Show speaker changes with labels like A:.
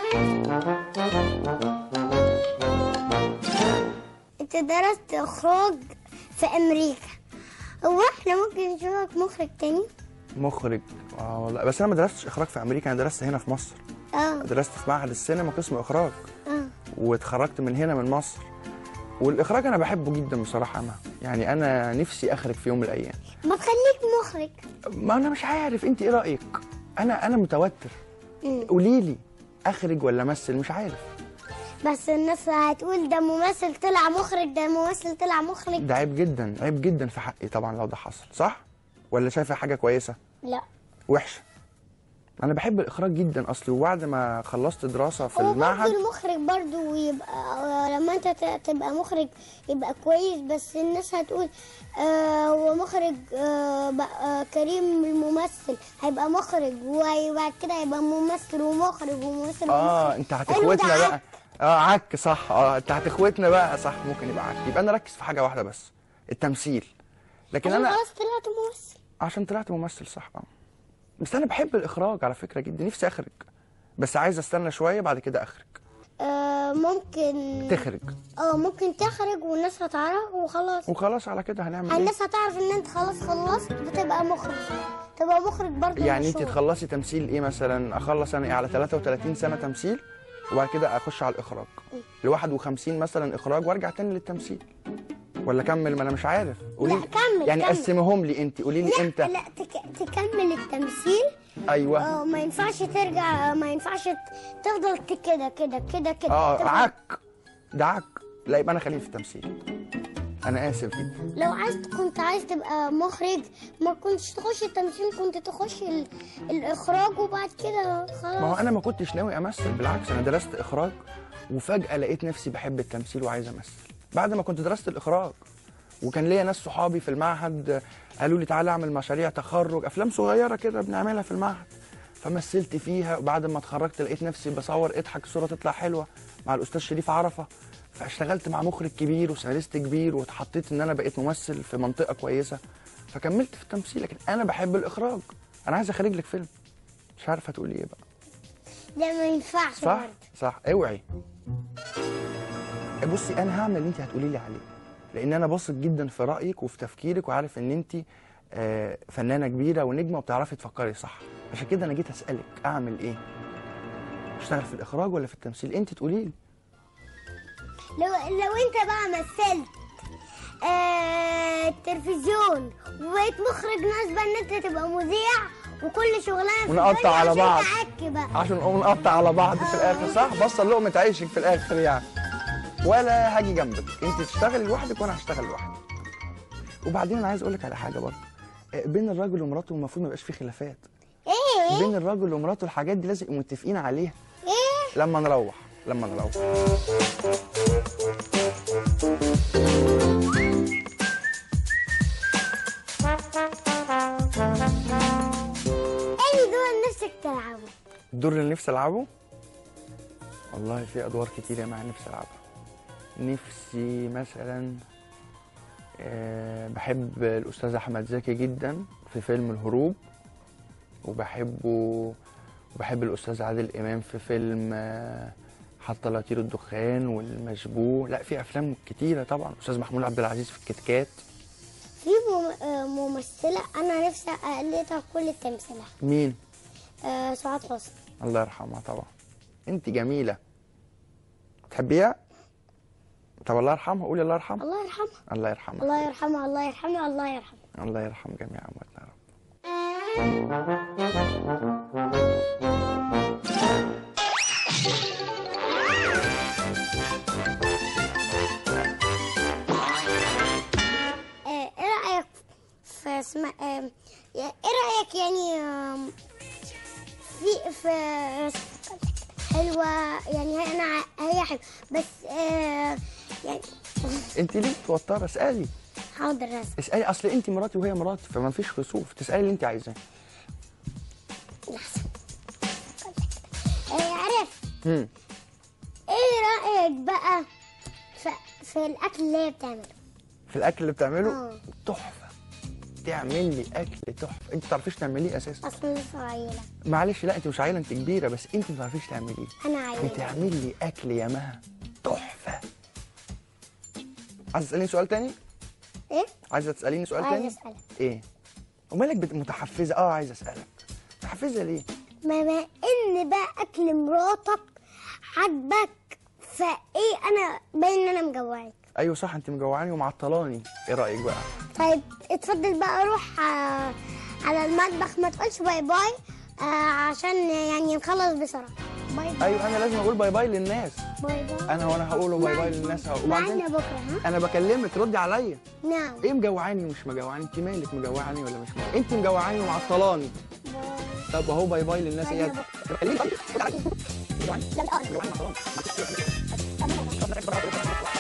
A: انت درست اخراج في امريكا هو احنا ممكن نشوفك مخرج تاني
B: مخرج اه والله بس انا ما درستش اخراج في امريكا انا درست هنا في مصر
A: اه
B: درست في معهد السينما قسم اخراج
A: اه
B: واتخرجت من هنا من مصر والاخراج انا بحبه جدا بصراحه انا يعني انا نفسي اخرج في يوم من الايام
A: ما تخليك مخرج
B: ما انا مش عارف انت ايه رايك انا انا متوتر
A: مم.
B: قولي لي اخرج ولا امثل مش عارف
A: بس الناس هتقول ده ممثل طلع مخرج ده ممثل طلع مخرج
B: ده عيب جدا عيب جدا في حقي طبعا لو ده حصل صح ولا شايفه حاجه كويسه
A: لا
B: وحشه انا بحب الاخراج جدا اصلي وبعد ما خلصت دراسه في
A: هو برضه
B: المعهد
A: المخرج برضه يبقى لما انت ت- تبقى مخرج يبقى كويس بس الناس هتقول آه هو مخرج آه بقى كريم الممثل هيبقى مخرج وبعد كده هيبقى ممثل ومخرج وممثل
B: اه
A: ومخرج.
B: انت
A: حلو ده
B: هتخوتنا بقى
A: عك.
B: اه عك صح اه انت هتخوتنا بقى صح ممكن يبقى عك يبقى انا ركز في حاجه واحده بس التمثيل لكن
A: انا
B: انا
A: خلاص طلعت ممثل
B: عشان طلعت ممثل صح اه بس انا بحب الاخراج على فكره جدا نفسي اخرج بس عايز استنى شويه بعد كده اخرج
A: آه ممكن
B: تخرج
A: اه ممكن تخرج والناس هتعرف وخلاص
B: وخلاص على كده هنعمل ايه
A: الناس هتعرف ان انت خلاص خلصت بتبقى مخرج تبقى مخرج برضه
B: يعني انت
A: مشهور.
B: تخلصي تمثيل ايه مثلا اخلص انا ايه على 33 سنه تمثيل وبعد كده اخش على الاخراج ل 51 مثلا اخراج وارجع تاني للتمثيل ولا اكمل ما انا مش عارف قولي
A: لا، كمل،
B: يعني
A: كمل.
B: قسمهم لي انت قولي لي
A: لا
B: امتى
A: لا تك... تكمل التمثيل
B: ايوه
A: اه ما ينفعش ترجع ما ينفعش ت- تفضل ت- كده كده كده كده
B: اه
A: تفضل-
B: عك ده عك لا يبقى انا خليني في التمثيل انا اسف جدا
A: لو عايز كنت عايز تبقى مخرج ما كنتش تخش التمثيل كنت تخش ال... الاخراج وبعد كده خلاص
B: ما هو انا ما كنتش ناوي امثل بالعكس انا درست اخراج وفجاه لقيت نفسي بحب التمثيل وعايز امثل بعد ما كنت درست الاخراج وكان ليا ناس صحابي في المعهد قالوا لي تعالى اعمل مشاريع تخرج افلام صغيره كده بنعملها في المعهد فمثلت فيها وبعد ما اتخرجت لقيت نفسي بصور اضحك الصوره تطلع حلوه مع الاستاذ شريف عرفه فاشتغلت مع مخرج كبير وسيناريست كبير واتحطيت ان انا بقيت ممثل في منطقه كويسه فكملت في التمثيل لكن انا بحب الاخراج انا عايز اخرج لك فيلم مش عارف هتقولي ايه بقى
A: ده ما ينفعش
B: صح
A: برضه.
B: صح اوعي بصي انا هعمل اللي انت هتقولي لي عليه لان انا واثق جدا في رايك وفي تفكيرك وعارف ان انت آه، فنانه كبيره ونجمه وبتعرفي تفكري صح عشان كده انا جيت اسالك اعمل ايه اشتغل في الاخراج ولا في التمثيل انت تقولي لي
A: لو لو انت بقى مثلت آه التلفزيون وبقيت مخرج ناس بقى ان انت تبقى مذيع وكل شغلانه في
B: ونقطع
A: الدنيا
B: على
A: عشان
B: بعض.
A: تعك بقى
B: عشان نقوم نقطع على بعض في الاخر صح بصل لقمه عيشك في الاخر يعني ولا هاجي جنبك انت تشتغلي لوحدك وانا هشتغل لوحدي وبعدين انا عايز اقول لك على حاجه برضه آه، بين الراجل ومراته المفروض ما يبقاش فيه خلافات
A: ايه
B: بين الراجل ومراته الحاجات دي لازم يبقوا متفقين عليها
A: ايه
B: لما نروح لما نروح
A: ايه دول نفسك تلعبه
B: الدور اللي نفسي العبه والله في ادوار كتير يا معايا نفسي العبها نفسي مثلا آه، بحب الاستاذ احمد زكي جدا في فيلم الهروب وبحبه وبحب الاستاذ عادل امام في فيلم آه، حتى لا يطير الدخان والمشبوه لا في افلام كتيره طبعا استاذ محمود عبد العزيز في الكتكات
A: في مم- آه، ممثله انا نفسي اقلدها في كل التمثيلات
B: مين
A: آه سعاد حسني
B: الله يرحمها طبعا انت جميله تحبيها طب الله يرحمها قولي الله يرحمها
A: الله يرحمها
B: الله يرحمها
A: الله يرحمها الله يرحمها الله يرحمها
B: الله يرحم جميع امواتنا يا رب
A: آه، ايه رايك في اسماء آه، ايه رايك يعني آم، في في حلوه يعني هي انا هي حلوه بس آه، يعني
B: انت ليه متوتره اسالي
A: حاضر رسم
B: اسالي اصل انت مراتي وهي مراتي فما فيش خسوف تسالي اللي انت عايزاه
A: لحظه آه، عرفت
B: امم
A: ايه رايك بقى في, في الاكل اللي هي بتعمله
B: في الاكل اللي بتعمله
A: آه.
B: تحفه تعمل لي اكل تحفه انت ما تعرفيش تعمليه اساسا
A: اصلا لسه عيله
B: معلش لا انت مش عيله انت كبيره بس انت ما تعرفيش تعمليه
A: انا عيله
B: بتعمل لي اكل يا مها تحفه عايزه تساليني سؤال تاني
A: ايه
B: عايزه تساليني سؤال
A: عايز
B: تاني
A: اسالك
B: ايه ومالك بت- متحفزه اه عايز اسالك متحفزه ليه
A: بما ان بقى اكل مراتك عاجبك فايه انا باين ان انا مجوعك
B: ايوه صح انت مجوعاني ومعطلاني ايه رايك بقى
A: طيب اتفضل بقى روح آه، على المطبخ ما تقولش باي باي آه، عشان يعني نخلص بسرعه باي باي
B: ايوه انا لازم اقول باي باي للناس
A: باي باي
B: انا وانا هقوله باي باي للناس هقول-
A: معانا
B: وبعدين
A: بكره ها
B: انا بكلمك ردي عليا
A: نعم
B: ايه مجوعاني ومش مجوعاني انت مالك مجوعاني ولا مش مجوعاني انت مجوعاني ومعطلاني
A: باي
B: طب اهو باي باي للناس
A: معانا
B: ايه
A: بكره لا لا